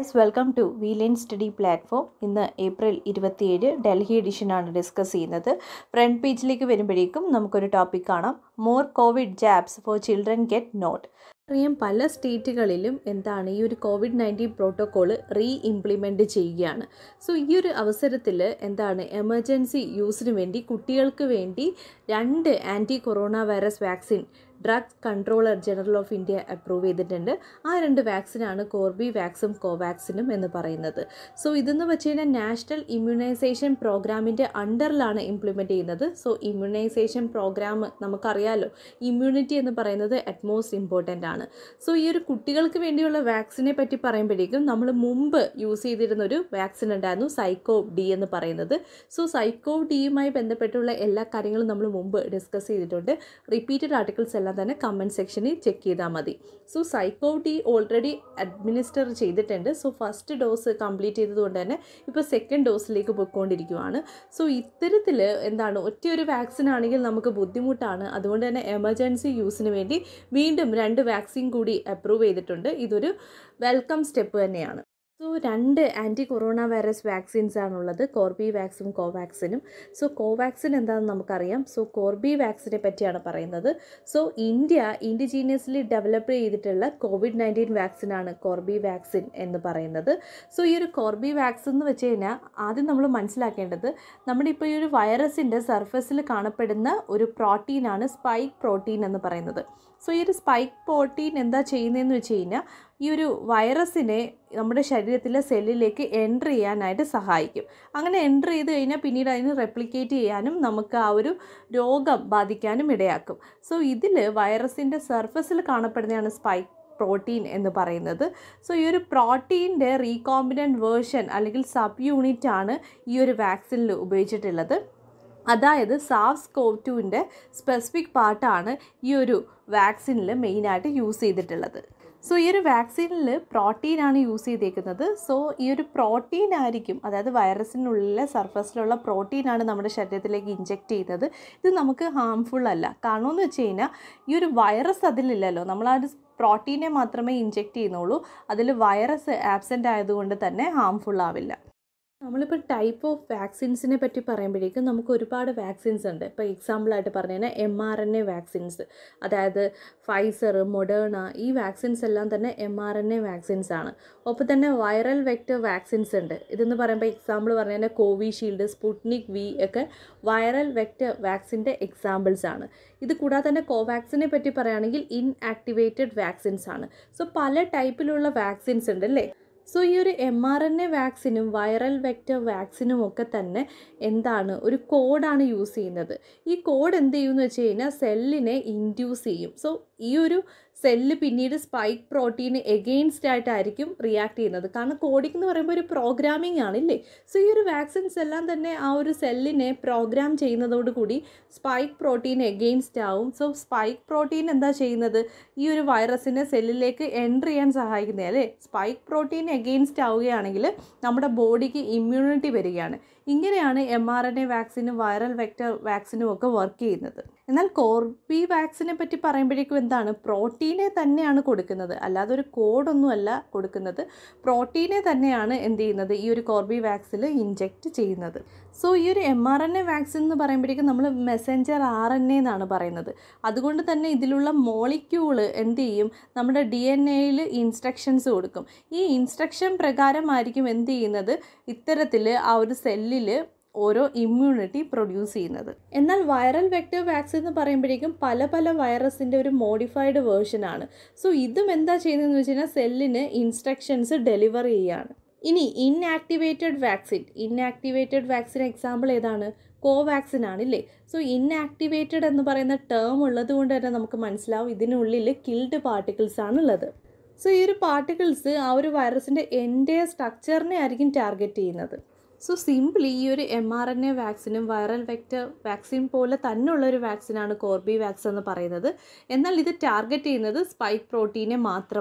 yes welcome to Veline study platform ഇന്ന് April ഇരുപത്തിയേഴ് ഡൽഹി എഡിഷനാണ് ഡിസ്കസ് ചെയ്യുന്നത് ഫ്രണ്ട് പേജിലേക്ക് വരുമ്പോഴേക്കും നമുക്കൊരു ടോപ്പിക് കാണാം more COVID jabs for children get nod അറിയാം പല സ്റ്റേറ്റുകളിലും എന്താണ് ഈ ഒരു COVID nineteen protocol re implement ചെയ്യുകയാണ് സോ ഈ ഒരു അവസരത്തിൽ എന്താണ് എമർജൻസി യൂസിന് വേണ്ടി കുട്ടികൾക്ക് വേണ്ടി രണ്ട് anti coronavirus vaccine drug controller general of India approve ചെയ്തിട്ടുണ്ട് ആ രണ്ട് വാക്സിനാണ് കോർബി വാക്സും കോവാക്സിനും എന്ന് പറയുന്നത് സോ ഇതെന്ന് വെച്ച് കഴിഞ്ഞാൽ നാഷണൽ ഇമ്മ്യൂണൈസേഷൻ പ്രോഗ്രാമിൻ്റെ അണ്ടറിലാണ് ഇംപ്ലിമെൻറ്റ് ചെയ്യുന്നത് സോ ഇമ്മ്യൂണൈസേഷൻ പ്രോഗ്രാം നമുക്കറിയാലോ ഇമ്മ്യൂണിറ്റി എന്ന് പറയുന്നത് അറ്റ്മോസ്റ്റ് ഇമ്പോർട്ടൻ്റ് ആണ് സോ ഈ ഒരു കുട്ടികൾക്ക് വേണ്ടിയുള്ള വാക്സിനെ പറ്റി പറയുമ്പോഴേക്കും നമ്മൾ മുമ്പ് യൂസ് ചെയ്തിരുന്ന ഒരു വാക്സിൻ ഉണ്ടായിരുന്നു സൈക്കോവ് ഡി എന്ന് പറയുന്നത് സോ സൈക്കോവ് ഡിയുമായി ബന്ധപ്പെട്ടുള്ള എല്ലാ കാര്യങ്ങളും നമ്മൾ മുമ്പ് ഡിസ്കസ് ചെയ്തിട്ടുണ്ട് റിപ്പീറ്റഡ് ആർട്ടിക്കിൾസ് എല്ലാം തന്നെ കമൻറ്റ് സെക്ഷനിൽ ചെക്ക് ചെയ്താൽ മതി so ZyCoV D already administer ചെയ്തിട്ടുണ്ട് സോ ഫസ്റ്റ് ഡോസ് കംപ്ലീറ്റ് ചെയ്തതുകൊണ്ട് തന്നെ ഇപ്പോൾ സെക്കൻഡ് ഡോസിലേക്ക് പോയിക്കൊണ്ടിരിക്കുകയാണ് സോ ഇത്തരത്തിൽ എന്താണ് ഒറ്റ ഒരു വാക്സിൻ ആണെങ്കിൽ നമുക്ക് ബുദ്ധിമുട്ടാണ് അതുകൊണ്ട് തന്നെ എമർജൻസി യൂസിന് വേണ്ടി വീണ്ടും രണ്ട് വാക്സിൻ കൂടി അപ്രൂവ് ചെയ്തിട്ടുണ്ട് ഇതൊരു വെൽക്കം സ്റ്റെപ്പ് തന്നെയാണ് സോ രണ്ട് ആൻറ്റി കൊറോണ വൈറസ് വാക്സിൻസ് ആണുള്ളത് കോർബി വാക്സും കോവാക്സിനും സോ കോവാക്സിൻ എന്താണെന്ന് നമുക്കറിയാം സോ കോർബി വാക്സിനെ പറ്റിയാണ് പറയുന്നത് സോ ഇന്ത്യ ഇൻഡിജീനിയസ്ലി ഡെവലപ്പ് ചെയ്തിട്ടുള്ള കോവിഡ് നയൻറ്റീൻ വാക്സിനാണ് കോർബി വാക്സിൻ എന്ന് പറയുന്നത് സോ ഈ ഒരു കോർബി വാക്സിൻ എന്ന് വെച്ച് കഴിഞ്ഞാൽ ആദ്യം നമ്മൾ മനസ്സിലാക്കേണ്ടത് നമ്മുടെ ഇപ്പോൾ ഈ ഒരു വൈറസിൻ്റെ സർഫസിൽ കാണപ്പെടുന്ന ഒരു പ്രോട്ടീനാണ് സ്പൈക്ക് പ്രോട്ടീൻ എന്ന് പറയുന്നത് സോ ഈ ഒരു സ്പൈക്ക് പ്രോട്ടീൻ എന്താ ചെയ്യുന്നതെന്ന് വെച്ച് കഴിഞ്ഞാൽ ഈ ഒരു വൈറസിനെ നമ്മുടെ ശരീരത്തിലെ സെല്ലിലേക്ക് എൻ്റർ ചെയ്യാനായിട്ട് സഹായിക്കും അങ്ങനെ എൻ്റർ ചെയ്ത് കഴിഞ്ഞാൽ പിന്നീട് അതിന് റെപ്ലിക്കേറ്റ് ചെയ്യാനും നമുക്ക് ആ ഒരു രോഗം ബാധിക്കാനും ഇടയാക്കും സോ ഇതിൽ വൈറസിൻ്റെ സർഫസിൽ കാണപ്പെടുന്നതാണ് സ്പൈക്ക് പ്രോട്ടീൻ എന്ന് പറയുന്നത് സോ ഈ ഒരു പ്രോട്ടീൻ്റെ റീകോമ്പിനൻറ്റ് വേർഷൻ അല്ലെങ്കിൽ സബ് യൂണിറ്റ് ആണ് ഈ ഒരു വാക്സിനിൽ ഉപയോഗിച്ചിട്ടുള്ളത് അതായത് സാവ്സ് കോവ് ടുവിൻ്റെ സ്പെസിഫിക് പാർട്ടാണ് ഈ ഒരു വാക്സിനിൽ മെയിനായിട്ട് യൂസ് ചെയ്തിട്ടുള്ളത് സോ ഈ ഒരു വാക്സിനിൽ പ്രോട്ടീനാണ് യൂസ് ചെയ്തേക്കുന്നത് സോ ഈ ഒരു പ്രോട്ടീൻ ആയിരിക്കും അതായത് വൈറസിനുള്ളിലെ സർഫസിലുള്ള പ്രോട്ടീനാണ് നമ്മുടെ ശരീരത്തിലേക്ക് ഇഞ്ചെക്ട് ചെയ്യുന്നത് ഇത് നമുക്ക് ഹാംഫുൾ അല്ല കാരണം എന്ന് വെച്ച് കഴിഞ്ഞാൽ ഈ ഒരു വൈറസ് അതിലില്ലല്ലോ നമ്മൾ ആ ഒരു പ്രോട്ടീനെ മാത്രമേ ഇഞ്ചെക്ട് ചെയ്യുന്നുള്ളൂ അതിൽ വൈറസ് ആബ്സെൻ്റ് ആയതുകൊണ്ട് തന്നെ ഹാംഫുൾ ആവില്ല നമ്മളിപ്പോൾ ടൈപ്പ് ഓഫ് വാക്സിൻസിനെ പറ്റി പറയുമ്പോഴേക്കും നമുക്ക് ഒരുപാട് വാക്സിൻസ് ഉണ്ട് ഇപ്പോൾ എക്സാമ്പിളായിട്ട് പറഞ്ഞു കഴിഞ്ഞാൽ M R N A vaccines അതായത് ഫൈസർ മൊഡേണ ഈ വാക്സിൻസ് എല്ലാം തന്നെ M R N A vaccines ആണ് ഒപ്പം തന്നെ വൈറൽ വെക്റ്റർ വാക്സിൻസ് ഉണ്ട് ഇതെന്ന് പറയുമ്പോൾ എക്സാമ്പിൾ പറഞ്ഞു കഴിഞ്ഞാൽ കോവിഷീൽഡ് സ്പുട്നിക് വി ഒക്കെ വൈറൽ വെക്റ്റർ വാക്സിൻ്റെ എക്സാമ്പിൾസ് ആണ് ഇത് കൂടാതെ തന്നെ കോവാക്സിനെ പറ്റി പറയുകയാണെങ്കിൽ ഇൻആക്ടിവേറ്റഡ് വാക്സിൻസ് ആണ് സോ പല ടൈപ്പിലുള്ള വാക്സിൻസ് ഉണ്ട് അല്ലേ സോ ഈ ഒരു എം ആർ എൻ എ വാക്സിനും വൈറൽ വെക്റ്റർ വാക്സിനും ഒക്കെ തന്നെ എന്താണ് ഒരു കോഡാണ് യൂസ് ചെയ്യുന്നത് ഈ കോഡ് എന്ത് ചെയ്യുമെന്ന് വെച്ച് കഴിഞ്ഞാൽ സെല്ലിനെ ഇൻഡ്യൂസ് ചെയ്യും സോ ഈ ഒരു സെല്ല് പിന്നീട് സ്പൈക്ക് പ്രോട്ടീന് എഗെയിൻസ്റ്റ് ആയിട്ടായിരിക്കും റിയാക്ട് ചെയ്യുന്നത് കാരണം കോഡിംഗ് എന്ന് പറയുമ്പോൾ ഒരു പ്രോഗ്രാമിംഗ് ആണില്ലേ സോ ഈ ഒരു വാക്സിൻസ് എല്ലാം തന്നെ ആ ഒരു സെല്ലിനെ പ്രോഗ്രാം ചെയ്യുന്നതോടുകൂടി സ്പൈക്ക് പ്രോട്ടീൻ എഗെയിൻസ്റ്റ് ആവും സോ സ്പൈക്ക് പ്രോട്ടീൻ എന്താ ചെയ്യുന്നത് ഈ ഒരു വൈറസിനെ സെല്ലിലേക്ക് എൻറ്റർ ചെയ്യാൻ സഹായിക്കുന്നത് അല്ലേ സ്പൈക്ക് പ്രോട്ടീൻ എഗെയിൻസ്റ്റ് ആവുകയാണെങ്കിൽ നമ്മുടെ ബോഡിക്ക് ഇമ്മ്യൂണിറ്റി വരികയാണ് ഇങ്ങനെയാണ് എം ആർ എൻ എ വാക്സിനും വൈറൽ വെക്റ്റർ വാക്സിനും ഒക്കെ വർക്ക് ചെയ്യുന്നത് എന്നാൽ കോർബി വാക്സിനെ പറ്റി പറയുമ്പോഴേക്കും എന്താണ് പ്രോട്ടീനെ തന്നെയാണ് കൊടുക്കുന്നത് അല്ലാതെ ഒരു കോഡൊന്നുമല്ല കൊടുക്കുന്നത് പ്രോട്ടീനെ തന്നെയാണ് എന്ത് ചെയ്യുന്നത് ഈ ഒരു കോർബി വാക്സിൽ ഇഞ്ചെക്റ്റ് ചെയ്യുന്നത് സോ ഈ ഒരു M R N A vaccine എന്ന് പറയുമ്പോഴേക്കും നമ്മൾ മെസ്സഞ്ചർ ആർ എൻ എ എന്നാണ് പറയുന്നത് അതുകൊണ്ട് തന്നെ ഇതിലുള്ള മോളിക്യൂള് എന്ത് ചെയ്യും നമ്മുടെ ഡി എൻ എയിൽ ഇൻസ്ട്രക്ഷൻസ് കൊടുക്കും ഈ ഇൻസ്ട്രക്ഷൻ പ്രകാരമായിരിക്കും എന്ത് ചെയ്യുന്നത് ഇത്തരത്തിൽ ആ ഒരു സെല്ലിൽ ഓരോ ഇമ്മ്യൂണിറ്റി പ്രൊഡ്യൂസ് ചെയ്യുന്നത് എന്നാൽ വൈറൽ വെക്റ്റർ വാക്സിൻ എന്ന് പറയുമ്പോഴേക്കും പല പല വൈറസിൻ്റെ ഒരു മോഡിഫൈഡ് വേർഷനാണ് സോ ഇതും എന്താ ചെയ്യുന്നതെന്ന് വെച്ച് കഴിഞ്ഞാൽ സെല്ലിന് ഇൻസ്ട്രക്ഷൻസ് ഡെലിവർ ചെയ്യുകയാണ് ഇനി inactivated vaccine inactivated vaccine example ഏതാണ് കോവാക്സിൻ ആണില്ലേ സോ ഇൻആക്ടിവേറ്റഡ് എന്ന് പറയുന്ന ടേം ഉള്ളത് കൊണ്ട് തന്നെ നമുക്ക് മനസ്സിലാവും ഇതിനുള്ളിൽ കിൽഡ് പാർട്ടിക്കിൾസ് ആണുള്ളത് സോ ഈ ഒരു പാർട്ടിക്കിൾസ് ആ ഒരു വൈറസിൻ്റെ എൻ്റെ സ്ട്രക്ചറിനെ ആയിരിക്കും ടാർഗറ്റ് ചെയ്യുന്നത് സോ സിംപ്ലി ഈ ഒരു എം ആർ എൻ എ വാക്സിനും വൈറൽ വെക്റ്റർ വാക്സിൻ പോലെ തന്നെയുള്ള ഒരു വാക്സിനാണ് കോർബി വാക്സ് എന്ന് പറയുന്നത് എന്നാൽ ഇത് ടാർഗറ്റ് ചെയ്യുന്നത് സ്പൈക്ക് പ്രോട്ടീനെ മാത്രമായിരിക്കും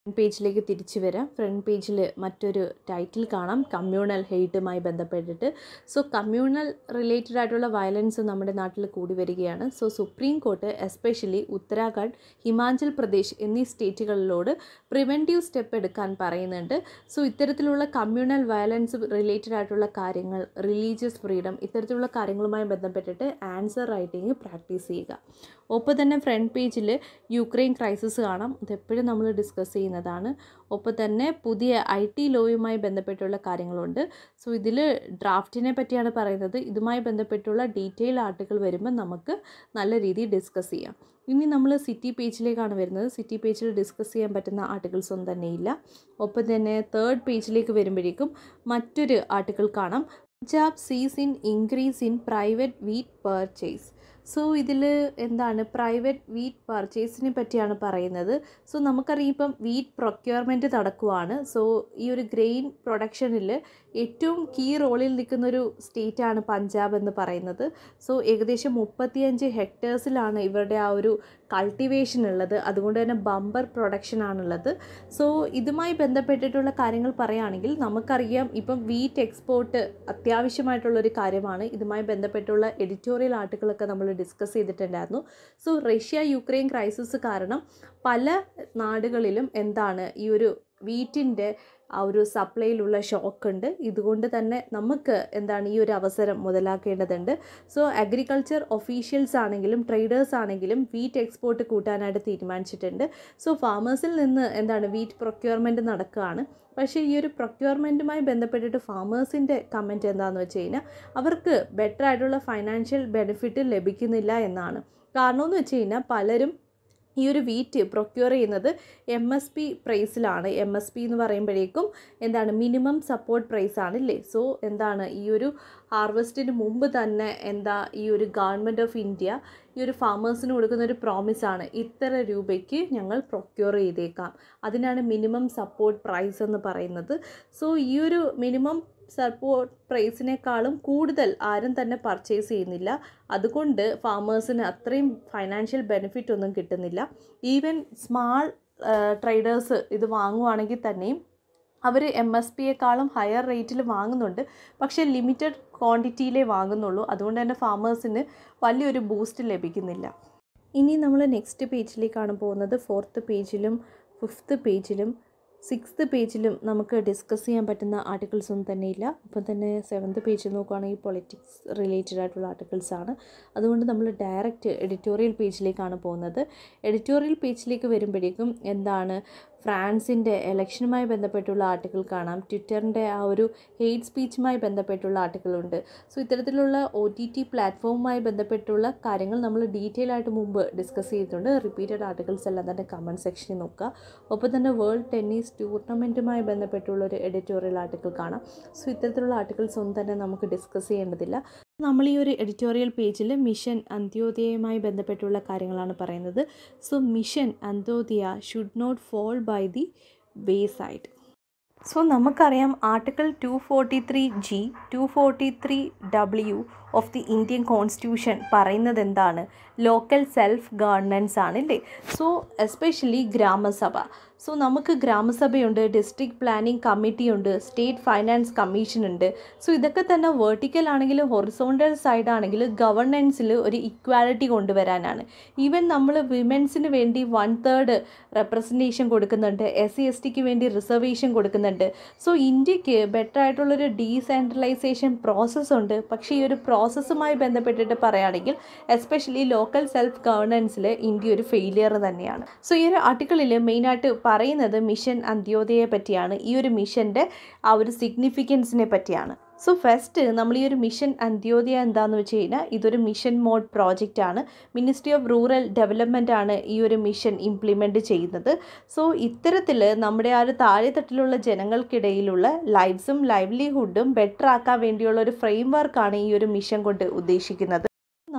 പേജിലേക്ക് തിരിച്ചു വരാം ഫ്രണ്ട് പേജിൽ മറ്റൊരു ടൈറ്റിൽ കാണാം കമ്മ്യൂണൽ ഹെയ്റ്റുമായി ബന്ധപ്പെട്ടിട്ട് സോ കമ്മ്യൂണൽ റിലേറ്റഡ് ആയിട്ടുള്ള വയലൻസ് നമ്മുടെ നാട്ടിൽ കൂടി വരികയാണ് so supreme court especially Uttarakhand Himachal Pradesh എന്നീ സ്റ്റേറ്റുകളിലോട് പ്രിവെൻറ്റീവ് സ്റ്റെപ്പ് എടുക്കാൻ പറയുന്നുണ്ട് സോ ഇത്തരത്തിലുള്ള കമ്മ്യൂണൽ വയലൻസ് റിലേറ്റഡ് ആയിട്ടുള്ള കാര്യങ്ങൾ റിലീജിയസ് ഫ്രീഡം ഇത്തരത്തിലുള്ള കാര്യങ്ങളുമായി ബന്ധപ്പെട്ടിട്ട് ആൻസർ റൈറ്റിംഗ് പ്രാക്ടീസ് ചെയ്യുക ഒപ്പം തന്നെ ഫ്രണ്ട് പേജിൽ യുക്രൈൻ ക്രൈസിസ് കാണാം ഇതെപ്പോഴും നമ്മൾ ഡിസ്കസ് ചെയ്യുന്നതാണ് ഒപ്പം തന്നെ പുതിയ ഐ ടി ലോയുമായി ബന്ധപ്പെട്ടുള്ള കാര്യങ്ങളുണ്ട് സോ ഇതിൽ ഡ്രാഫ്റ്റിനെ പറ്റിയാണ് പറയുന്നത് ഇതുമായി ബന്ധപ്പെട്ടുള്ള ഡീറ്റെയിൽ ആർട്ടിക്കിൾ വരുമ്പോൾ നമുക്ക് നല്ല രീതിയിൽ ഡിസ്കസ് ചെയ്യാം ഇനി നമ്മൾ സിറ്റി പേജിലേക്കാണ് വരുന്നത് സിറ്റി പേജിൽ ഡിസ്കസ് ചെയ്യാൻ പറ്റുന്ന ആർട്ടിക്കിൾസ് ഒന്നും തന്നെയില്ല ഒപ്പം തന്നെ തേർഡ് പേജിലേക്ക് വരുമ്പോഴേക്കും മറ്റൊരു ആർട്ടിക്കിൾ കാണാം Punjab sees in increase in private wheat purchase so ഇതിൽ എന്താണ് പ്രൈവറ്റ് വീറ്റ് പർച്ചേസിനെ പറ്റിയാണ് പറയുന്നത് സോ നമുക്കറിയാം ഇപ്പം വീറ്റ് പ്രൊക്യൂർമെൻറ്റ് നടക്കുവാണ് സോ ഈ ഒരു ഗ്രെയിൻ പ്രൊഡക്ഷനിൽ ഏറ്റവും കീ റോളിൽ നിൽക്കുന്ന ഒരു സ്റ്റേറ്റാണ് പഞ്ചാബ് എന്ന് പറയുന്നത് സോ ഏകദേശം മുപ്പത്തിയഞ്ച് ഹെക്ടേഴ്സിലാണ് ഇവരുടെ ആ ഒരു കൾട്ടിവേഷൻ ഉള്ളത് അതുകൊണ്ട് തന്നെ ബമ്പർ പ്രൊഡക്ഷൻ ആണുള്ളത് സോ ഇതുമായി ബന്ധപ്പെട്ടിട്ടുള്ള കാര്യങ്ങൾ പറയുകയാണെങ്കിൽ നമുക്കറിയാം ഇപ്പം വീറ്റ് എക്സ്പോർട്ട് അത്യാവശ്യമായിട്ടുള്ളൊരു കാര്യമാണ് ഇതുമായി ബന്ധപ്പെട്ടുള്ള എഡിറ്റോറിയൽ ആർട്ടിക്കിളൊക്കെ നമ്മൾ ഡിസ്കസ് ചെയ്തിട്ടുണ്ടായിരുന്നു സോ റഷ്യ യുക്രൈൻ ക്രൈസിസ് കാരണം പല നാടുകളിലും എന്താണ് ഈ ഒരു വീറ്റിൻ്റെ ആ ഒരു സപ്ലൈയിലുള്ള ഷോക്ക് ഉണ്ട് ഇതുകൊണ്ട് തന്നെ നമുക്ക് എന്താണ് ഈ ഒരു അവസരം മുതലാക്കേണ്ടതുണ്ട് സോ അഗ്രികൾച്ചർ ഒഫീഷ്യൽസ് ആണെങ്കിലും ട്രേഡേഴ്സ് ആണെങ്കിലും വീറ്റ് എക്സ്പോർട്ട് കൂട്ടാനായിട്ട് തീരുമാനിച്ചിട്ടുണ്ട് സോ ഫാമേഴ്സിൽ നിന്ന് എന്താണ് വീറ്റ് പ്രൊക്യൂർമെൻറ്റ് നടക്കുകയാണ് പക്ഷേ ഈ ഒരു പ്രൊക്യൂർമെൻറ്റുമായി ബന്ധപ്പെട്ടിട്ട് ഫാമേഴ്സിൻ്റെ കമൻറ്റ് എന്താണെന്ന് വെച്ച് കഴിഞ്ഞാൽ അവർക്ക് ബെറ്റർ ആയിട്ടുള്ള ഫൈനാൻഷ്യൽ ബെനിഫിറ്റ് ലഭിക്കുന്നില്ല എന്നാണ് കാരണം എന്ന് വെച്ച് കഴിഞ്ഞാൽ പലരും ഈ ഒരു വീറ്റ് പ്രൊക്യൂർ ചെയ്യുന്നത് എം എസ് പി പ്രൈസിലാണ് എം എസ് പി എന്ന് പറയുമ്പോഴേക്കും എന്താണ് മിനിമം സപ്പോർട്ട് പ്രൈസ് ആണ് ഇല്ലേ സോ എന്താണ് ഈ ഒരു ഹാർവസ്റ്റിന് മുമ്പ് തന്നെ എന്താ ഈ ഒരു ഗവൺമെൻറ് ഓഫ് ഇന്ത്യ ഈ ഒരു ഫാമേഴ്സിന് കൊടുക്കുന്ന ഒരു പ്രോമിസാണ് ഇത്ര രൂപയ്ക്ക് ഞങ്ങൾ പ്രൊക്യൂർ ചെയ്തേക്കാം അതിനാണ് മിനിമം സപ്പോർട്ട് പ്രൈസ് എന്ന് പറയുന്നത് സോ ഈ ഒരു മിനിമം സപ്പോർട്ട് പ്രൈസിനേക്കാളും കൂടുതൽ ആരും തന്നെ പർച്ചേസ് ചെയ്യുന്നില്ല അതുകൊണ്ട് ഫാമേഴ്സിന് അത്രയും ഫൈനാൻഷ്യൽ ബെനിഫിറ്റ് ഒന്നും കിട്ടുന്നില്ല ഈവൻ സ്മാൾ ട്രേഡേഴ്സ് ഇത് വാങ്ങുവാണെങ്കിൽ തന്നെയും അവർ എം എസ് പിയെക്കാളും ഹയർ റേറ്റിൽ വാങ്ങുന്നുണ്ട് പക്ഷേ ലിമിറ്റഡ് ക്വാണ്ടിറ്റിയിലേ വാങ്ങുന്നുള്ളൂ അതുകൊണ്ട് തന്നെ ഫാമേഴ്സിന് വലിയൊരു ബൂസ്റ്റ് ലഭിക്കുന്നില്ല ഇനി നമ്മൾ നെക്സ്റ്റ് പേജിലേക്കാണ് പോകുന്നത് ഫോർത്ത് പേജിലും ഫിഫ്ത്ത് പേജിലും സിക്സ്ത് പേജിലും നമുക്ക് ഡിസ്കസ് ചെയ്യാൻ പറ്റുന്ന ആർട്ടിക്കിൾസ് ഒന്നും തന്നെയില്ല അപ്പം തന്നെ സെവൻത്ത് പേജിൽ നോക്കുകയാണെങ്കിൽ പൊളിറ്റിക്സ് റിലേറ്റഡ് ആയിട്ടുള്ള ആർട്ടിക്കിൾസ് ആണ് അതുകൊണ്ട് നമ്മൾ ഡയറക്റ്റ് എഡിറ്റോറിയൽ പേജിലേക്കാണ് പോകുന്നത് എഡിറ്റോറിയൽ പേജിലേക്ക് വരുമ്പോഴേക്കും എന്താണ് ഫ്രാൻസിൻ്റെ ഇലക്ഷനുമായി ബന്ധപ്പെട്ടുള്ള ആർട്ടിക്കിൾ കാണാം ട്വിറ്ററിൻ്റെ ആ ഒരു ഹെയ്റ്റ് സ്പീച്ചുമായി ബന്ധപ്പെട്ടുള്ള ആർട്ടിക്കിളുണ്ട് സോ ഇത്തരത്തിലുള്ള ഒ ടി ടി പ്ലാറ്റ്ഫോമുമായി ബന്ധപ്പെട്ടുള്ള കാര്യങ്ങൾ നമ്മൾ ഡീറ്റെയിൽ ആയിട്ട് മുമ്പ് ഡിസ്കസ് ചെയ്തിട്ടുണ്ട് റിപ്പീറ്റഡ് ആർട്ടിക്കിൾസ് എല്ലാം തന്നെ കമൻറ്റ് സെക്ഷനിൽ നോക്കുക ഒപ്പം തന്നെ വേൾഡ് ടെന്നീസ് ടൂർണമെൻറ്റുമായി ബന്ധപ്പെട്ടുള്ള ഒരു എഡിറ്റോറിയൽ ആർട്ടിക്കിൾ കാണാം സോ ഇത്തരത്തിലുള്ള ആർട്ടിക്കിൾസ് ഒന്നും തന്നെ നമുക്ക് ഡിസ്കസ് ചെയ്യേണ്ടതില്ല നമ്മൾ ഈ ഒരു എഡിറ്റോറിയൽ പേജിൽ മിഷൻ അന്ത്യോദയയുമായി ബന്ധപ്പെട്ടുള്ള കാര്യങ്ങളാണ് പറയുന്നത് so mission Antyodaya should not fall by the wayside so നമുക്കറിയാം article two forty three G two forty three W of the Indian constitution പറയുന്നത് എന്താണ് ലോക്കൽ സെൽഫ് ഗവൺമെൻസ് ആണ് അല്ലേ സോ എസ്പെഷ്യലി ഗ്രാമസഭ സോ നമുക്ക് ഗ്രാമസഭയുണ്ട് ഡിസ്ട്രിക്ട് പ്ലാനിംഗ് കമ്മിറ്റി ഉണ്ട് state finance commission ഉണ്ട് so ഇതൊക്കെ തന്നെ വേർട്ടിക്കൽ ആണെങ്കിലും ഹൊറിസോണ്ടൽ സൈഡ് ആണെങ്കിലും ഗവർണൻസിൽ ഒരു ഇക്വാലിറ്റി കൊണ്ടുവരാനാണ് ഈവൻ നമ്മൾ വിമൻസിന് വേണ്ടി വൺ തേർഡ് റെപ്രസെൻറ്റേഷൻ കൊടുക്കുന്നുണ്ട് എസ് സി എസ് ടിക്ക് വേണ്ടി റിസർവേഷൻ കൊടുക്കുന്നുണ്ട് സോ ഇന്ത്യക്ക് ബെറ്റർ ആയിട്ടുള്ളൊരു ഡീസെൻട്രലൈസേഷൻ പ്രോസസ്സ് ഉണ്ട് പക്ഷേ ഈ ഒരു പ്രോസസ്സുമായി ബന്ധപ്പെട്ടിട്ട് പറയുകയാണെങ്കിൽ എസ്പെഷ്യലി ലോക്കൽ സെൽഫ് ഗവർണൻസിൽ ഇന്ത്യ ഒരു ഫെയിലിയർ തന്നെയാണ് സോ ഈ ഒരു ആർട്ടിക്കിളിൽ മെയിനായിട്ട് പറയുന്നത് മിഷൻ അന്ത്യോദയെ പറ്റിയാണ് ഈ ഒരു മിഷൻ്റെ ആ ഒരു സിഗ്നിഫിക്കൻസിനെ പറ്റിയാണ് സോ ഫസ്റ്റ് നമ്മൾ ഈ ഒരു മിഷൻ അന്ത്യോദയ എന്താണെന്ന് വെച്ച് കഴിഞ്ഞാൽ ഇതൊരു മിഷൻ മോഡ് പ്രോജക്റ്റ് ആണ് മിനിസ്ട്രി ഓഫ് റൂറൽ ഡെവലപ്മെൻ്റ് ആണ് ഈ ഒരു മിഷൻ ഇംപ്ലിമെൻറ്റ് ചെയ്യുന്നത് സോ ഇത്തരത്തിൽ നമ്മുടെ ആ ഒരു താഴെത്തട്ടിലുള്ള ജനങ്ങൾക്കിടയിലുള്ള ലൈഫ്സും ലൈവ്ലിഹുഡും ബെറ്റർ ആക്കാൻ വേണ്ടിയുള്ള ഒരു ഫ്രെയിം വർക്കാണ് ഈ ഒരു മിഷൻ കൊണ്ട് ഉദ്ദേശിക്കുന്നത്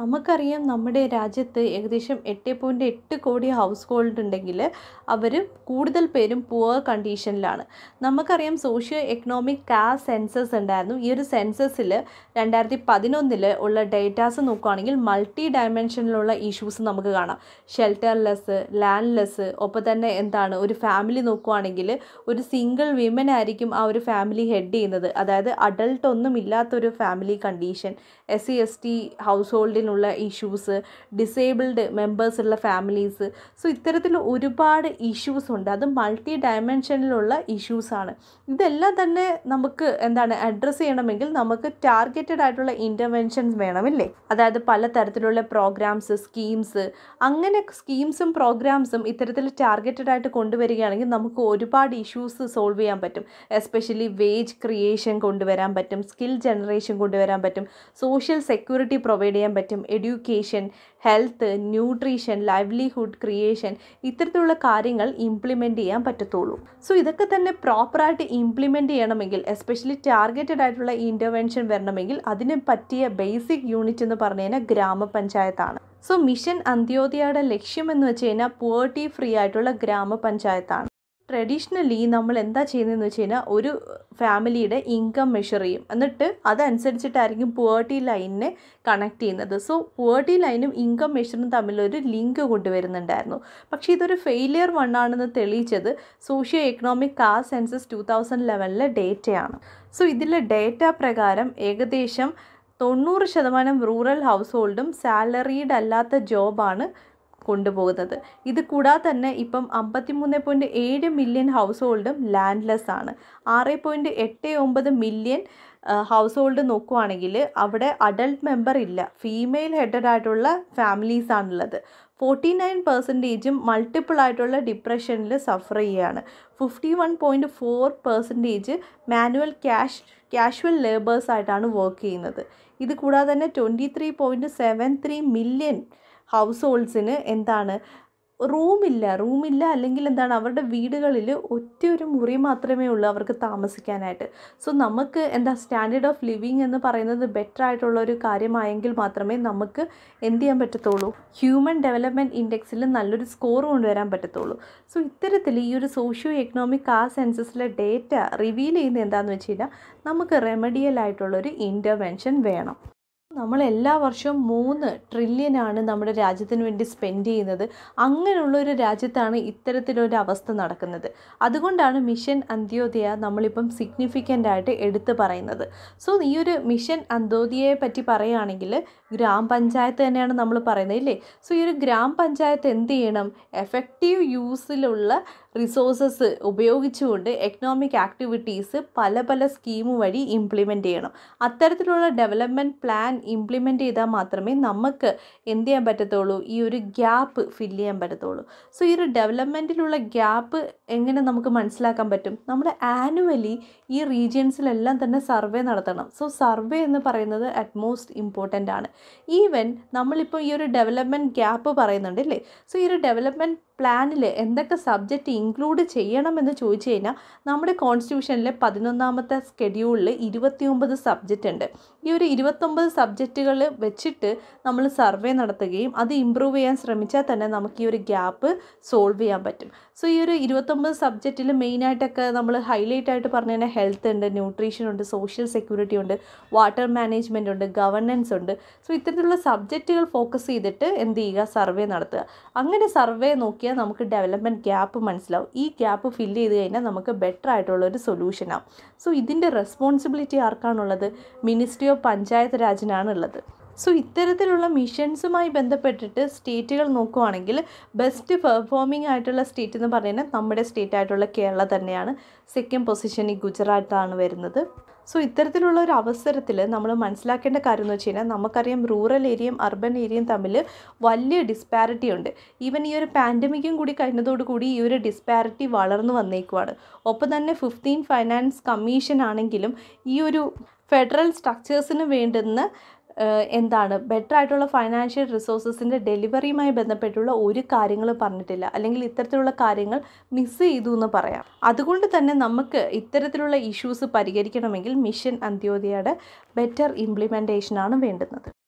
നമുക്കറിയാം നമ്മുടെ രാജ്യത്ത് ഏകദേശം എട്ട് പോയിൻറ്റ് എട്ട് കോടി ഹൗസ് ഹോൾഡ് ഉണ്ടെങ്കിൽ അവർ കൂടുതൽ പേരും പുവർ കണ്ടീഷനിലാണ് നമുക്കറിയാം സോഷ്യോ എക്കണോമിക് കാസ് സെൻസസ് ഉണ്ടായിരുന്നു ഈ ഒരു സെൻസസിൽ രണ്ടായിരത്തി പതിനൊന്നിൽ ഉള്ള ഡേറ്റാസ് നോക്കുകയാണെങ്കിൽ മൾട്ടി ഡയമെൻഷനിലുള്ള ഇഷ്യൂസ് നമുക്ക് കാണാം ഷെൽട്ടർലെസ് ലാൻഡ്ലെസ് ഒപ്പം തന്നെ എന്താണ് ഒരു ഫാമിലി നോക്കുകയാണെങ്കിൽ ഒരു സിംഗിൾ വിമൻ ആയിരിക്കും ആ ഒരു ഫാമിലി ഹെഡ് ചെയ്യുന്നത് അതായത് അഡൾട്ട് ഒന്നും ഇല്ലാത്തൊരു family condition S C S T house ഹോൾഡിനുള്ള ഇഷ്യൂസ് ഡിസേബിൾഡ് മെമ്പേഴ്സ് ഉള്ള ഫാമിലീസ് സോ ഇത്തരത്തിൽ ഒരുപാട് ഇഷ്യൂസ് ഉണ്ട് അത് മൾട്ടി ഡയമെൻഷനിലുള്ള ഇഷ്യൂസാണ് ഇതെല്ലാം തന്നെ നമുക്ക് എന്താണ് അഡ്രസ്സ് ചെയ്യണമെങ്കിൽ നമുക്ക് ടാർഗറ്റഡ് ആയിട്ടുള്ള ഇൻ്റർവെൻഷൻസ് വേണമില്ലേ അതായത് പല തരത്തിലുള്ള പ്രോഗ്രാംസ് സ്കീംസ് അങ്ങനെ സ്കീംസും പ്രോഗ്രാംസും ഇത്തരത്തിൽ ടാർഗറ്റഡ് ആയിട്ട് കൊണ്ടുവരികയാണെങ്കിൽ നമുക്ക് ഒരുപാട് ഇഷ്യൂസ് സോൾവ് ചെയ്യാൻ പറ്റും എസ്പെഷ്യലി വേജ് ക്രിയേഷൻ കൊണ്ടുവരാൻ പറ്റും സ്കിൽ ജനറേഷൻ കൊണ്ടുവരാൻ പറ്റും സോഷ്യൽ സെക്യൂരിറ്റി പ്രൊവൈഡ് ചെയ്യാൻ പറ്റും education health nutrition livelihood creation ഇത്തരത്തിലുള്ള കാര്യങ്ങൾ ഇംപ്ലിമെൻറ്റ് ചെയ്യാൻ പറ്റത്തുള്ളൂ സോ ഇതൊക്കെ തന്നെ പ്രോപ്പറായിട്ട് ഇംപ്ലിമെൻറ്റ് ചെയ്യണമെങ്കിൽ എസ്പെഷ്യലി ടാർഗറ്റഡ് ആയിട്ടുള്ള ഇൻ്റർവെൻഷൻ വരണമെങ്കിൽ അതിന് പറ്റിയ ബേസിക് യൂണിറ്റ് എന്ന് പറഞ്ഞു കഴിഞ്ഞാൽ ഗ്രാമപഞ്ചായത്താണ് സോ മിഷൻ അന്ത്യോദയയുടെ ലക്ഷ്യം എന്ന് വെച്ച് കഴിഞ്ഞാൽ പുവേർട്ടി ഫ്രീ ആയിട്ടുള്ള ഗ്രാമപഞ്ചായത്താണ് ട്രഡീഷണലി നമ്മൾ എന്താ ചെയ്യുന്നതെന്ന് വെച്ച് കഴിഞ്ഞാൽ ഒരു ഫാമിലിയുടെ ഇൻകം മെഷർ ചെയ്യും എന്നിട്ട് അതനുസരിച്ചിട്ടായിരിക്കും പുവേർട്ടി ലൈനിനെ കണക്ട് ചെയ്യുന്നത് സോ പുവേർട്ടി ലൈനും ഇൻകം മെഷറും തമ്മിലൊരു ലിങ്ക് കൊണ്ടുവരുന്നുണ്ടായിരുന്നു പക്ഷേ ഇതൊരു ഫെയിലിയർ വൺ ആണെന്ന് തെളിയിച്ചത് socio economic caste census two thousand ലെവനിലെ ഡേറ്റയാണ് സോ ഇതിലെ ഡേറ്റ പ്രകാരം ഏകദേശം തൊണ്ണൂറ് ശതമാനം റൂറൽ ഹൗസ് ഹോൾഡും സാലറീഡ് അല്ലാത്ത ജോബാണ് കൊണ്ടുപോകുന്നത് ഇത് കൂടാതെ തന്നെ ഇപ്പം അമ്പത്തിമൂന്ന് പോയിൻറ്റ് ഏഴ് മില്യൺ ഹൗസ് ഹോൾഡും ലാൻഡ്ലെസ് ആണ് ആറ് പോയിൻറ്റ് എട്ട് ഒമ്പത് മില്യൺ ഹൗസ് ഹോൾഡ് നോക്കുവാണെങ്കിൽ അവിടെ അഡൾട്ട് മെമ്പർ ഇല്ല ഫീമെയിൽ ഹെഡഡ് ആയിട്ടുള്ള ഫാമിലീസ് ആണുള്ളത് ഫോർട്ടി നയൻ പെർസെൻറ്റേജും മൾട്ടിപ്പിൾ ആയിട്ടുള്ള ഡിപ്രഷനിൽ സഫർ ചെയ്യുകയാണ് fifty one point four percentage manual cash casual labours ആയിട്ടാണ് വർക്ക് ചെയ്യുന്നത് ഇത് കൂടാതെ തന്നെ twenty three point seven three million house ഹോൾഡ്സിന് എന്താണ് റൂമില്ല റൂമില്ല അല്ലെങ്കിൽ എന്താണ് അവരുടെ വീടുകളിൽ ഒറ്റ ഒരു മുറി മാത്രമേ ഉള്ളൂ അവർക്ക് താമസിക്കാനായിട്ട് സോ നമുക്ക് എന്താ സ്റ്റാൻഡേർഡ് ഓഫ് ലിവിങ് എന്ന് പറയുന്നത് ബെറ്റർ ആയിട്ടുള്ള ഒരു കാര്യമായെങ്കിൽ മാത്രമേ നമുക്ക് എന്ത് ചെയ്യാൻ പറ്റത്തുള്ളൂ ഹ്യൂമൻ ഡെവലപ്മെൻറ്റ് ഇൻഡെക്സിൽ നല്ലൊരു സ്കോർ കൊണ്ടുവരാൻ പറ്റത്തുള്ളൂ സോ ഇത്തരത്തിൽ ഈ ഒരു സോഷ്യോ എക്കണോമിക് ആ സെൻസസിലെ ഡേറ്റ റിവീൽ ചെയ്യുന്നത് എന്താണെന്ന് വെച്ച് കഴിഞ്ഞാൽ നമുക്ക് റെമഡിയൽ ആയിട്ടുള്ളൊരു ഇൻ്റർവെൻഷൻ വേണം നമ്മൾ എല്ലാ വർഷവും മൂന്ന് ട്രില്യനാണ് നമ്മുടെ രാജ്യത്തിന് വേണ്ടി സ്പെൻഡ് ചെയ്യുന്നത് അങ്ങനെയുള്ള ഒരു രാജ്യത്താണ് ഇത്തരത്തിലൊരു അവസ്ഥ നടക്കുന്നത് അതുകൊണ്ടാണ് മിഷൻ അന്ത്യോദയ നമ്മളിപ്പം സിഗ്നിഫിക്കൻ്റ് ആയിട്ട് എടുത്തു പറയുന്നത് സോ ഈ ഒരു മിഷൻ അന്ത്യോദയയെ പറ്റി പറയുകയാണെങ്കിൽ ഗ്രാമപഞ്ചായത്ത് തന്നെയാണ് നമ്മൾ പറയുന്നത് ഇല്ലേ സോ ഈ ഒരു ഗ്രാമപഞ്ചായത്ത് എന്ത് ചെയ്യണം എഫക്റ്റീവ് യൂസിലുള്ള റിസോഴ്സസ് ഉപയോഗിച്ചുകൊണ്ട് എക്കണോമിക് ആക്ടിവിറ്റീസ് പല പല സ്കീം വഴി ഇംപ്ലിമെൻ്റ് ചെയ്യണം അത്തരത്തിലുള്ള ഡെവലപ്മെൻറ്റ് പ്ലാൻ ഇംപ്ലിമെൻ്റ് ചെയ്താൽ മാത്രമേ നമുക്ക് എന്ത് ചെയ്യാൻ പറ്റത്തുള്ളൂ ഈ ഒരു ഗ്യാപ്പ് ഫില്ല് ചെയ്യാൻ പറ്റത്തുള്ളൂ സോ ഈ ഒരു ഡെവലപ്മെൻറ്റിലുള്ള ഗ്യാപ്പ് എങ്ങനെ നമുക്ക് മനസ്സിലാക്കാൻ പറ്റും നമ്മുടെ ആനുവലി ഈ റീജിയൻസിലെല്ലാം തന്നെ സർവേ നടത്തണം സോ സർവേ എന്ന് പറയുന്നത് അറ്റ്മോസ്റ്റ് ഇമ്പോർട്ടൻ്റ് ആണ് ഈവൻ നമ്മളിപ്പോൾ ഈ ഒരു ഡെവലപ്മെൻറ്റ് ഗ്യാപ്പ് പറയുന്നുണ്ട് അല്ലേ സോ ഈ ഒരു ഡെവലപ്മെൻറ്റ് പ്ലാനിൽ എന്തൊക്കെ സബ്ജക്റ്റ് ഇൻക്ലൂഡ് ചെയ്യണമെന്ന് ചോദിച്ചു കഴിഞ്ഞാൽ നമ്മുടെ കോൺസ്റ്റിറ്റ്യൂഷനിലെ പതിനൊന്നാമത്തെ സ്കെഡ്യൂളിൽ ഇരുപത്തിയൊമ്പത് സബ്ജക്റ്റ് ഉണ്ട് ഈ ഒരു ഇരുപത്തൊമ്പത് സബ്ജക്റ്റുകൾ വെച്ചിട്ട് നമ്മൾ സർവേ നടത്തുകയും അത് ഇമ്പ്രൂവ് ചെയ്യാൻ ശ്രമിച്ചാൽ തന്നെ നമുക്ക് ഈ ഒരു ഗ്യാപ്പ് സോൾവ് ചെയ്യാൻ പറ്റും സോ ഈ ഒരു ഇരുപത്തൊമ്പത് സബ്ജക്റ്റിൽ മെയിനായിട്ടൊക്കെ നമ്മൾ ഹൈലൈറ്റ് ആയിട്ട് പറഞ്ഞു കഴിഞ്ഞാൽ ഹെൽത്ത് ഉണ്ട് ന്യൂട്രീഷൻ ഉണ്ട് സോഷ്യൽ സെക്യൂരിറ്റി ഉണ്ട് വാട്ടർ മാനേജ്മെൻറ്റ് ഉണ്ട് ഗവർണൻസ് ഉണ്ട് സോ ഇത്തരത്തിലുള്ള സബ്ജക്റ്റുകൾ ഫോക്കസ് ചെയ്തിട്ട് എന്ത് ചെയ്യുക സർവേ നടത്തുക അങ്ങനെ സർവേ നോക്കിയാൽ നമുക്ക് ഡെവലപ്മെൻറ്റ് ഗ്യാപ്പ് മനസ്സിലാവും ഈ ഗ്യാപ്പ് ഫില്ല് ചെയ്ത് കഴിഞ്ഞാൽ നമുക്ക് ബെറ്റർ ആയിട്ടുള്ള ഒരു സൊല്യൂഷനാവും സോ ഇതിൻ്റെ റെസ്പോൺസിബിലിറ്റി ആർക്കാണുള്ളത് മിനിസ്ട്രി ഓഫ് പഞ്ചായത്ത് രാജിനാണ് ഉള്ളത് സോ ഇത്തരത്തിലുള്ള മിഷൻസുമായി ബന്ധപ്പെട്ടിട്ട് സ്റ്റേറ്റുകൾ നോക്കുവാണെങ്കിൽ ബെസ്റ്റ് പെർഫോമിംഗ് ആയിട്ടുള്ള സ്റ്റേറ്റ് എന്ന് പറയുന്നത് നമ്മുടെ സ്റ്റേറ്റ് ആയിട്ടുള്ള കേരള തന്നെയാണ് സെക്കൻഡ് പൊസിഷൻ ഈ ഗുജറാത്താണ് വരുന്നത് സോ ഇത്തരത്തിലുള്ള ഒരു അവസരത്തിൽ നമ്മൾ മനസ്സിലാക്കേണ്ട കാര്യം എന്ന് വെച്ച് കഴിഞ്ഞാൽ നമുക്കറിയാം റൂറൽ ഏരിയയും അർബൻ ഏരിയയും തമ്മിൽ വലിയ ഡിസ്പാരിറ്റി ഉണ്ട് ഈവൻ ഈ ഒരു പാൻഡമിക്കും കൂടി കഴിഞ്ഞതോടുകൂടി ഈ ഒരു ഡിസ്പാരിറ്റി വളർന്നു വന്നേക്കുവാണ് ഒപ്പം തന്നെ ഫിഫ്റ്റീൻ ഫൈനാൻസ് കമ്മീഷൻ ആണെങ്കിലും ഈ ഒരു ഫെഡറൽ സ്ട്രക്ചേഴ്സിന് വേണ്ടുന്ന എന്താണ് ബെറ്റർ ആയിട്ടുള്ള ഫൈനാൻഷ്യൽ റിസോഴ്സസിൻ്റെ ഡെലിവറിയുമായി ബന്ധപ്പെട്ടുള്ള ഒരു കാര്യങ്ങൾ പറഞ്ഞിട്ടില്ല അല്ലെങ്കിൽ ഇത്തരത്തിലുള്ള കാര്യങ്ങൾ മിസ് ചെയ്തു എന്ന് പറയാം അതുകൊണ്ട് തന്നെ നമുക്ക് ഇത്തരത്തിലുള്ള ഇഷ്യൂസ് പരിഹരിക്കണമെങ്കിൽ മിഷൻ അന്ത്യോദയയുടെ ബെറ്റർ ഇംപ്ലിമെൻറ്റേഷനാണ് വേണ്ടുന്നത്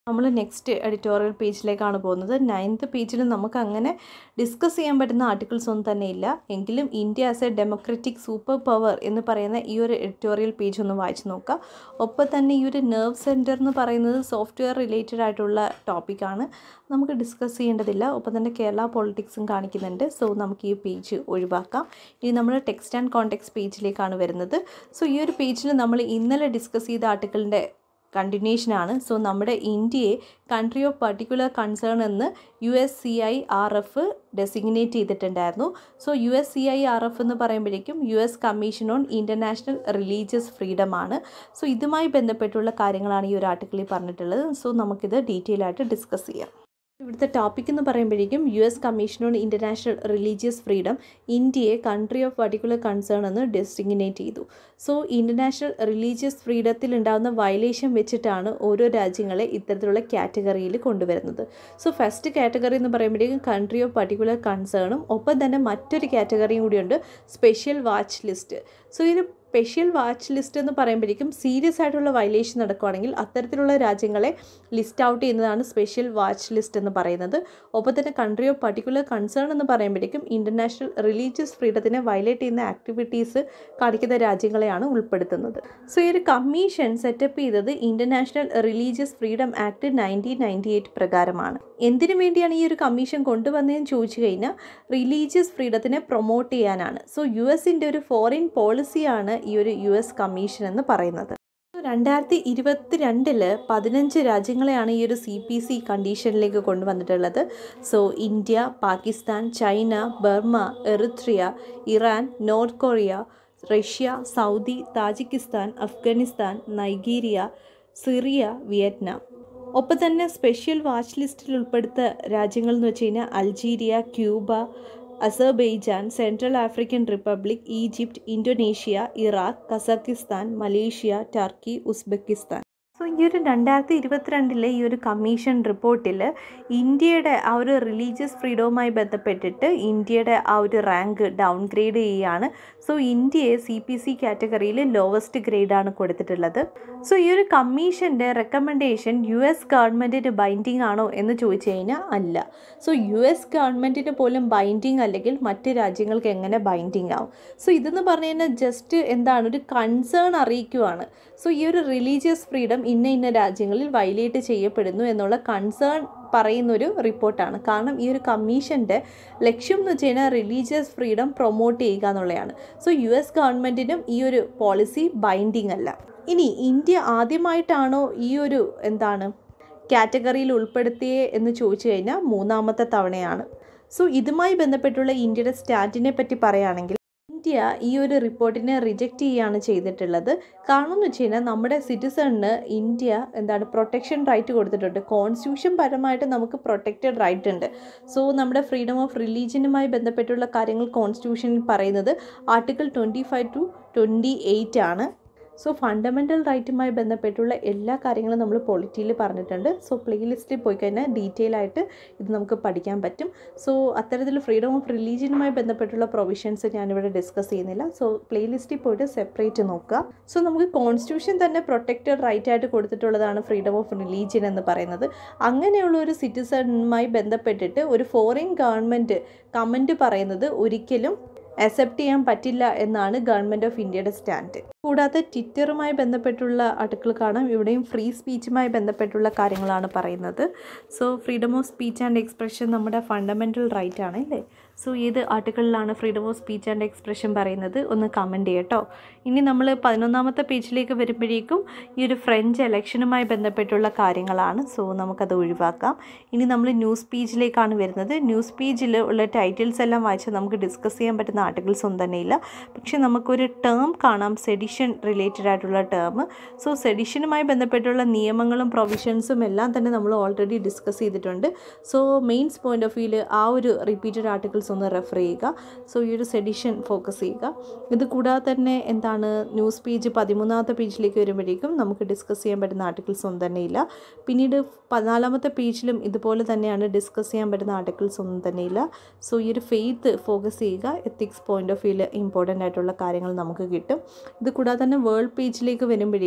നമ്മൾ നെക്സ്റ്റ് എഡിറ്റോറിയൽ പേജിലേക്കാണ് പോകുന്നത് നയൻത്ത് പേജിൽ നമുക്ക് അങ്ങനെ ഡിസ്കസ് ചെയ്യാൻ പറ്റുന്ന ആർട്ടിക്കിൾസ് ഒന്നും തന്നെ ഇല്ല എങ്കിലും India as a democratic super power എന്ന് പറയുന്ന ഈ ഒരു എഡിറ്റോറിയൽ പേജ് ഒന്ന് വായിച്ച് നോക്കുക ഒപ്പം തന്നെ ഈ ഒരു നെർവ് സെൻറ്റർ എന്ന് പറയുന്നത് സോഫ്റ്റ്വെയർ റിലേറ്റഡ് ആയിട്ടുള്ള ടോപ്പിക്കാണ് നമുക്ക് ഡിസ്കസ് ചെയ്യേണ്ടതില്ല ഒപ്പം തന്നെ കേരള പൊളിറ്റിക്സും കാണിക്കുന്നുണ്ട് സോ നമുക്ക് ഈ പേജ് ഒഴിവാക്കാം ഇനി നമ്മൾ ടെക്സ്റ്റ് ആൻഡ് കോണ്ടെക്സ്റ്റ് പേജിലേക്കാണ് വരുന്നത് സോ ഈ ഒരു പേജിൽ നമ്മൾ ഇന്നലെ ഡിസ്കസ് ചെയ്ത ആർട്ടിക്കിളിൻ്റെ കണ്ടിന്യൂഷനാണ് സോ നമ്മുടെ ഇന്ത്യയെ കൺട്രി ഓഫ് പർട്ടിക്കുലർ കൺസേൺ എന്ന് U S C I R F designate ചെയ്തിട്ടുണ്ടായിരുന്നു so U S C I R F എന്ന് പറയുമ്പോഴേക്കും U S commission on international religious freedom ആണ് സോ ഇതുമായി ബന്ധപ്പെട്ടുള്ള കാര്യങ്ങളാണ് ഈ ഒരു ആർട്ടിക്കിളിൽ പറഞ്ഞിട്ടുള്ളത് സോ നമുക്കിത് ഡീറ്റെയിൽ ആയിട്ട് ഡിസ്കസ് ചെയ്യാം ഇവിടുത്തെ ടോപ്പിക് എന്ന് പറയുമ്പോഴേക്കും U S commission on international religious freedom ഇന്ത്യയെ കൺട്രി ഓഫ് പർട്ടിക്കുലർ കൺസേൺ എന്ന് ഡെസിഗ്നേറ്റ് ചെയ്തു സോ ഇൻ്റർനാഷണൽ റിലീജിയസ് ഫ്രീഡത്തിൽ ഉണ്ടാകുന്ന വയലേഷൻ വെച്ചിട്ടാണ് ഓരോ രാജ്യങ്ങളെ ഇത്തരത്തിലുള്ള കാറ്റഗറിയിൽ കൊണ്ടുവരുന്നത് സോ ഫസ്റ്റ് കാറ്റഗറി എന്ന് പറയുമ്പോഴേക്കും കൺട്രി ഓഫ് പർട്ടിക്കുലർ കൺസേണും ഒപ്പം തന്നെ മറ്റൊരു കാറ്റഗറിയും കൂടിയുണ്ട് സ്പെഷ്യൽ വാച്ച് ലിസ്റ്റ് സോ ഇത് സ്പെഷ്യൽ വാച്ച് ലിസ്റ്റ് എന്ന് പറയുമ്പോഴേക്കും സീരിയസ് ആയിട്ടുള്ള വയലേഷൻ നടക്കുകയാണെങ്കിൽ അത്തരത്തിലുള്ള രാജ്യങ്ങളെ ലിസ്റ്റ് ഔട്ട് ചെയ്യുന്നതാണ് സ്പെഷ്യൽ വാച്ച് ലിസ്റ്റ് എന്ന് പറയുന്നത് ഒപ്പം തന്നെ കൺട്രി ഓഫ് പർട്ടിക്കുലർ കൺസേൺ എന്ന് പറയുമ്പോഴേക്കും ഇൻ്റർനാഷണൽ റിലീജിയസ് ഫ്രീഡത്തിനെ വയലേറ്റ് ചെയ്യുന്ന ആക്ടിവിറ്റീസ് കാണിക്കുന്ന രാജ്യങ്ങളെയാണ് ഉൾപ്പെടുത്തുന്നത് സോ ഈ ഒരു കമ്മീഷൻ സെറ്റപ്പ് ചെയ്തത് international religious freedom act nineteen ninety eight പ്രകാരമാണ് എന്തിനു വേണ്ടിയാണ് ഈ ഒരു കമ്മീഷൻ കൊണ്ടുവന്നതെന്ന് ചോദിച്ചു കഴിഞ്ഞാൽ റിലീജിയസ് ഫ്രീഡത്തിനെ പ്രൊമോട്ട് ചെയ്യാനാണ് സോ യു എസിൻ്റെ ഒരു ഫോറിൻ പോളിസിയാണ് ഈ ഒരു യു എസ് കമ്മീഷൻ എന്ന് പറയുന്നത് രണ്ടായിരത്തി ഇരുപത്തി രണ്ടില് പതിനഞ്ച് രാജ്യങ്ങളെയാണ് ഈ ഒരു സി പി സി കണ്ടീഷനിലേക്ക് കൊണ്ടുവന്നിട്ടുള്ളത് so India Pakistan China Burma Eritrea Iran North Korea Russia Saudi Tajikistan Afghanistan Nigeria Syria Vietnam ഒപ്പം തന്നെ സ്പെഷ്യൽ വാച്ച് ലിസ്റ്റിൽ ഉൾപ്പെടുത്ത രാജ്യങ്ങൾ എന്ന് വെച്ച് കഴിഞ്ഞാൽ Algeria Cuba Azerbaijan Central African Republic Egypt Indonesia Iraq Kazakhstan Malaysia Turkey Uzbekistan so ഈ ഒരു രണ്ടായിരത്തി ഇരുപത്തിരണ്ടിലെ ഈ ഒരു കമ്മീഷൻ റിപ്പോർട്ടിൽ ഇന്ത്യയുടെ ആ ഒരു റിലീജിയസ് ഫ്രീഡവുമായി ബന്ധപ്പെട്ടിട്ട് ഇന്ത്യയുടെ ആ ഒരു റാങ്ക് ഡൗൺ ഗ്രേഡ് ചെയ്യുകയാണ് സോ ഇന്ത്യയെ സി പി സി കാറ്റഗറിയിൽ ലോവസ്റ്റ് ഗ്രേഡാണ് കൊടുത്തിട്ടുള്ളത് സോ ഈ ഒരു കമ്മീഷൻ്റെ റെക്കമെൻഡേഷൻ യു എസ് ഗവൺമെൻറ്റിന് ബൈൻഡിങ് ആണോ എന്ന് ചോദിച്ചു കഴിഞ്ഞാൽ അല്ല സോ യു എസ് ഗവൺമെൻറ്റിന് പോലും ബൈൻഡിങ് അല്ലെങ്കിൽ മറ്റ് രാജ്യങ്ങൾക്ക് എങ്ങനെ ബൈൻഡിങ് ആവും സോ ഇതെന്ന് പറഞ്ഞു കഴിഞ്ഞാൽ ജസ്റ്റ് എന്താണ് ഒരു കൺസേൺ അറിയിക്കുവാണ് സോ ഈ ഒരു റിലീജിയസ് ഫ്രീഡം ഇന്ന ഇന്ന രാജ്യങ്ങളിൽ വയലേറ്റ് ചെയ്യപ്പെടുന്നു എന്നുള്ള കൺസേൺ പറയുന്നൊരു റിപ്പോർട്ടാണ് കാരണം ഈ ഒരു കമ്മീഷൻ്റെ ലക്ഷ്യം എന്ന് വെച്ച് കഴിഞ്ഞാൽ റിലീജിയസ് ഫ്രീഡം പ്രൊമോട്ട് ചെയ്യുക എന്നുള്ളതാണ് സോ യു എസ് ഗവൺമെൻറ്റിനും ഈ ഒരു പോളിസി ബൈൻഡിങ് അല്ല ഇനി ഇന്ത്യ ആദ്യമായിട്ടാണോ ഈ ഒരു എന്താണ് കാറ്റഗറിയിൽ ഉൾപ്പെടുത്തിയേ എന്ന് ചോദിച്ചു കഴിഞ്ഞാൽ മൂന്നാമത്തെ തവണയാണ് സോ ഇതുമായി ബന്ധപ്പെട്ടുള്ള ഇന്ത്യയുടെ സ്റ്റാൻഡിനെ പറ്റി പറയുകയാണെങ്കിൽ ഇന്ത്യ ഈ ഒരു റിപ്പോർട്ടിനെ റിജക്റ്റ് ചെയ്യുകയാണ് ചെയ്തിട്ടുള്ളത് കാരണം എന്ന് വെച്ച് കഴിഞ്ഞാൽ നമ്മുടെ സിറ്റിസണിന് ഇന്ത്യ എന്താണ് പ്രൊട്ടക്ഷൻ റൈറ്റ് കൊടുത്തിട്ടുണ്ട് കോൺസ്റ്റിറ്റ്യൂഷൻ പരമായിട്ട് നമുക്ക് പ്രൊട്ടക്റ്റഡ് റൈറ്റ് ഉണ്ട് സോ നമ്മുടെ ഫ്രീഡം ഓഫ് റിലീജിയനുമായി ബന്ധപ്പെട്ടുള്ള കാര്യങ്ങൾ കോൺസ്റ്റിറ്റ്യൂഷനിൽ പറയുന്നത് article twenty five to twenty eight ആണ് സോ ഫണ്ടമെൻ്റൽ റൈറ്റുമായി ബന്ധപ്പെട്ടുള്ള എല്ലാ കാര്യങ്ങളും നമ്മൾ പൊളിറ്റിയിൽ പറഞ്ഞിട്ടുണ്ട് സോ പ്ലേലിസ്റ്റിൽ പോയി കഴിഞ്ഞാൽ ഡീറ്റെയിൽ ആയിട്ട് ഇത് നമുക്ക് പഠിക്കാൻ പറ്റും സോ അത്തരത്തിൽ ഫ്രീഡം ഓഫ് റിലീജിയനുമായി ബന്ധപ്പെട്ടുള്ള പ്രൊവിഷൻസ് ഞാനിവിടെ ഡിസ്കസ് ചെയ്യുന്നില്ല സോ പ്ലേലിസ്റ്റിൽ പോയിട്ട് സെപ്പറേറ്റ് നോക്കുക സോ നമുക്ക് കോൺസ്റ്റിറ്റ്യൂഷൻ തന്നെ പ്രൊട്ടക്റ്റഡ് റൈറ്റ് ആയിട്ട് കൊടുത്തിട്ടുള്ളതാണ് ഫ്രീഡം ഓഫ് റിലീജിയൻ എന്ന് പറയുന്നത് അങ്ങനെയുള്ള ഒരു സിറ്റിസണുമായി ബന്ധപ്പെട്ടിട്ട് ഒരു ഫോറിൻ ഗവൺമെൻറ് കമൻറ്റ് പറയുന്നത് ഒരിക്കലും അക്സെപ്റ്റ് ചെയ്യാൻ പറ്റില്ല എന്നാണ് ഗവൺമെൻറ് ഓഫ് ഇന്ത്യയുടെ സ്റ്റാൻഡ് കൂടാതെ ട്വിറ്ററുമായി ബന്ധപ്പെട്ടുള്ള ആർട്ടിക്കിൾ കാണാം ഇവിടെയും ഫ്രീ സ്പീച്ചുമായി ബന്ധപ്പെട്ടുള്ള കാര്യങ്ങളാണ് പറയുന്നത് so freedom of speech and expression നമ്മുടെ ഫണ്ടമെൻ്റൽ റൈറ്റ് ആണ് അല്ലേ സോ ഏത് ആർട്ടിക്കിളിലാണ് freedom of speech and expression പറയുന്നത് ഒന്ന് കമൻറ്റ് ചെയ്യട്ടോ ഇനി നമ്മൾ പതിനൊന്നാമത്തെ പേജിലേക്ക് വരുമ്പോഴേക്കും ഈ ഒരു ഫ്രഞ്ച് ഇലക്ഷനുമായി ബന്ധപ്പെട്ടുള്ള കാര്യങ്ങളാണ് സോ നമുക്കത് ഒഴിവാക്കാം ഇനി നമ്മൾ ന്യൂസ് പേജിലേക്കാണ് വരുന്നത് ന്യൂസ് പേജിൽ ഉള്ള ടൈറ്റിൽസ് എല്ലാം വായിച്ചാൽ നമുക്ക് ഡിസ്കസ് ചെയ്യാൻ പറ്റുന്ന ആർട്ടിക്കിൾസ് ഒന്നും തന്നെയില്ല പക്ഷേ നമുക്കൊരു ടേം കാണാം സെഡിഷൻ റിലേറ്റഡ് ആയിട്ടുള്ള ടേം സോ സെഡിഷനുമായി ബന്ധപ്പെട്ടുള്ള നിയമങ്ങളും പ്രൊവിഷൻസും എല്ലാം തന്നെ നമ്മൾ ഓൾറെഡി ഡിസ്കസ് ചെയ്തിട്ടുണ്ട് സോ മെയിൻസ് പോയിന്റ് ഓഫ് വ്യൂവിൽ ആ ഒരു റിപ്പീറ്റഡ് ആർട്ടിക്കിൾസ് ഒന്ന് റെഫർ ചെയ്യുക സോ ഈ ഒരു സെഡിഷൻ ഫോക്കസ് ചെയ്യുക ഇത് കൂടാതെ തന്നെ എന്താണ് ന്യൂസ് പേജ് പതിമൂന്നാമത്തെ പേജിലേക്ക് വരുമ്പോഴേക്കും നമുക്ക് ഡിസ്കസ് ചെയ്യാൻ പറ്റുന്ന ആർട്ടിക്കിൾസ് ഒന്നും തന്നെയില്ല പിന്നീട് പതിനാലാമത്തെ പേജിലും ഇതുപോലെ തന്നെയാണ് ഡിസ്കസ് ചെയ്യാൻ പറ്റുന്ന ആർട്ടിക്കിൾസ് ഒന്നും തന്നെയില്ല സോ ഈ ഒരു ഫെയ്ത്ത് ഫോക്കസ് ചെയ്യുക എത്തിക്സ് പോയിന്റ് ഓഫ് വ്യൂവിൽ ഇമ്പോർട്ടൻ്റ് ആയിട്ടുള്ള കാര്യങ്ങൾ നമുക്ക് കിട്ടും ഇത് കൂടാതെ തന്നെ വേൾഡ് പേജിലേക്ക് വരുമ്പോഴേക്കും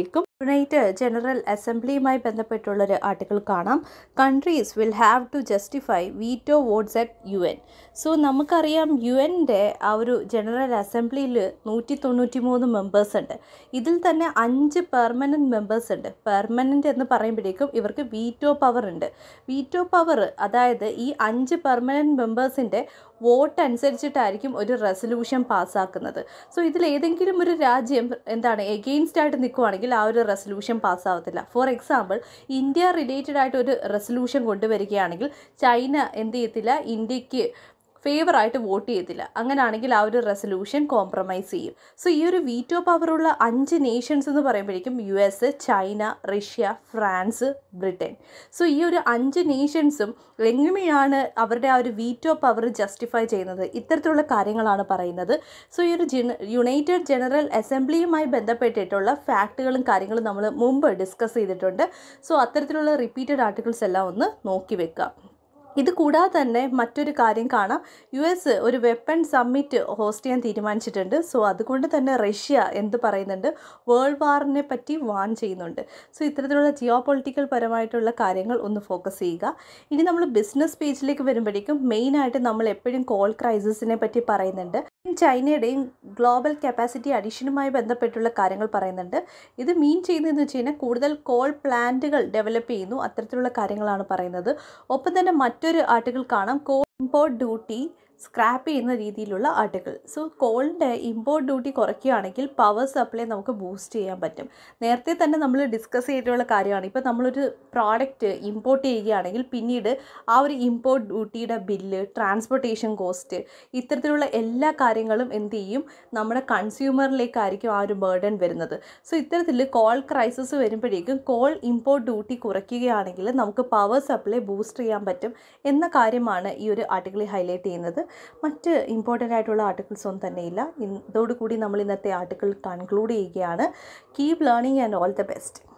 യുണൈറ്റഡ് ജനറൽ അസംബ്ലിയുമായി ബന്ധപ്പെട്ടുള്ളൊരു ആർട്ടിക്കിൾ കാണാം countries will have to justify veto votes at U N so നമുക്കറിയാം യു എൻ്റെ ആ ഒരു ജനറൽ അസംബ്ലിയിൽ നൂറ്റി തൊണ്ണൂറ്റി മൂന്ന് മെമ്പേഴ്സ് ഉണ്ട് ഇതിൽ തന്നെ അഞ്ച് പെർമനൻറ്റ് മെമ്പേഴ്സ് ഉണ്ട് പെർമനൻ്റ് എന്ന് പറയുമ്പോഴേക്കും ഇവർക്ക് വീറ്റോ പവർ ഉണ്ട് വീറ്റോ പവർ അതായത് ഈ അഞ്ച് പെർമനൻറ്റ് മെമ്പേഴ്സിൻ്റെ വോട്ട് അനുസരിച്ചിട്ടായിരിക്കും ഒരു റെസൊല്യൂഷൻ പാസ്സാക്കുന്നത് സോ ഇതിൽ ഏതെങ്കിലും ഒരു രാജ്യം എന്താണ് എഗെയിൻസ്റ്റ് ആയിട്ട് നിൽക്കുവാണെങ്കിൽ ആ ഒരു റെസൊല്യൂഷൻ പാസ്സാവത്തില്ല ഫോർ എക്സാമ്പിൾ ഇന്ത്യ റിലേറ്റഡ് ആയിട്ട് ഒരു റെസൊല്യൂഷൻ കൊണ്ടുവരികയാണെങ്കിൽ ചൈന എന്ത് ചെയ്യത്തില്ല ഇന്ത്യക്ക് ഫേവറായിട്ട് വോട്ട് ചെയ്യത്തില്ല അങ്ങനെയാണെങ്കിൽ ആ ഒരു റെസൊല്യൂഷൻ കോംപ്രമൈസ് ചെയ്യും സോ ഈ ഒരു വീറ്റോ പവറുള്ള അഞ്ച് നേഷൻസ് എന്ന് പറയുമ്പോഴേക്കും U S China Russia France Britain so ഈ ഒരു അഞ്ച് നേഷൻസും എങ്ങനെയാണ് അവരുടെ ആ ഒരു വീറ്റോ പവർ ജസ്റ്റിഫൈ ചെയ്യുന്നത് ഇത്തരത്തിലുള്ള കാര്യങ്ങളാണ് പറയുന്നത് സോ ഈ ഒരു ജന യുണൈറ്റഡ് ജനറൽ അസംബ്ലിയുമായി ബന്ധപ്പെട്ടിട്ടുള്ള ഫാക്റ്റുകളും കാര്യങ്ങളും നമ്മൾ മുമ്പ് ഡിസ്കസ് ചെയ്തിട്ടുണ്ട് സോ അത്തരത്തിലുള്ള റിപ്പീറ്റഡ് ആർട്ടിക്കിൾസ് എല്ലാം ഒന്ന് നോക്കി വെക്കുക ഇത് കൂടാതെ തന്നെ മറ്റൊരു കാര്യം കാണാം യു എസ് ഒരു വെപ്പൺ സമ്മിറ്റ് ഹോസ്റ്റ് ചെയ്യാൻ തീരുമാനിച്ചിട്ടുണ്ട് സോ അതുകൊണ്ട് തന്നെ റഷ്യ എന്ത് പറയുന്നുണ്ട് വേൾഡ് വാറിനെ പറ്റി വാൺ ചെയ്യുന്നുണ്ട് സോ ഇത്തരത്തിലുള്ള ജിയോ പൊളിറ്റിക്കൽ പരമായിട്ടുള്ള കാര്യങ്ങൾ ഒന്ന് ഫോക്കസ് ചെയ്യുക ഇനി നമ്മൾ ബിസിനസ് പേജിലേക്ക് വരുമ്പോഴേക്കും മെയിനായിട്ട് നമ്മൾ എപ്പോഴും കോൾ ക്രൈസിസിനെ പറ്റി പറയുന്നുണ്ട് ചൈനയുടെയും ഗ്ലോബൽ കപ്പാസിറ്റി അഡീഷനുമായി ബന്ധപ്പെട്ടുള്ള കാര്യങ്ങൾ പറയുന്നുണ്ട് ഇത് മീൻ ചെയ്യുന്നതെന്ന് വെച്ച് കഴിഞ്ഞാൽ കൂടുതൽ കോൾ പ്ലാന്റുകൾ ഡെവലപ്പ് ചെയ്യുന്നു അത്തരത്തിലുള്ള കാര്യങ്ങളാണ് പറയുന്നത് ഒപ്പം തന്നെ മറ്റൊരു ആർട്ടിക്കിൾ കാണാം കോൾ ഇമ്പോർട്ട് ഡ്യൂട്ടി സ്ക്രാപ്പ് ചെയ്യുന്ന രീതിയിലുള്ള ആർട്ടിക്കിൾ സോ കോളിൻ്റെ ഇമ്പോർട്ട് ഡ്യൂട്ടി കുറയ്ക്കുകയാണെങ്കിൽ പവർ സപ്ലൈ നമുക്ക് ബൂസ്റ്റ് ചെയ്യാൻ പറ്റും നേരത്തെ തന്നെ നമ്മൾ ഡിസ്കസ് ചെയ്തിട്ടുള്ള കാര്യമാണ് ഇപ്പോൾ നമ്മളൊരു പ്രോഡക്റ്റ് ഇമ്പോർട്ട് ചെയ്യുകയാണെങ്കിൽ പിന്നീട് ആ ഒരു ഇമ്പോർട്ട് ഡ്യൂട്ടിയുടെ ബില്ല് ട്രാൻസ്പോർട്ടേഷൻ കോസ്റ്റ് ഇത്തരത്തിലുള്ള എല്ലാ കാര്യങ്ങളും എന്ത് ചെയ്യും നമ്മുടെ കൺസ്യൂമറിലേക്കായിരിക്കും ആ ഒരു ബേർഡൻ വരുന്നത് സോ ഇത്തരത്തിൽ കോൾ ക്രൈസിസ് വരുമ്പോഴേക്കും കോൾ ഇമ്പോർട്ട് ഡ്യൂട്ടി കുറയ്ക്കുകയാണെങ്കിൽ നമുക്ക് പവർ സപ്ലൈ ബൂസ്റ്റ് ചെയ്യാൻ പറ്റും എന്ന കാര്യമാണ് ഈ ഒരു ആർട്ടിക്കിളിൽ ഹൈലൈറ്റ് ചെയ്യുന്നത് മറ്റ് ഇമ്പോർട്ടൻ്റ് ആയിട്ടുള്ള ആർട്ടിക്കിൾസ് ഒന്നും തന്നെയില്ല ഇതോടുകൂടി നമ്മൾ ഇന്നത്തെ ആർട്ടിക്കിൾ കൺക്ലൂഡ് ചെയ്യുകയാണ് keep learning and all the best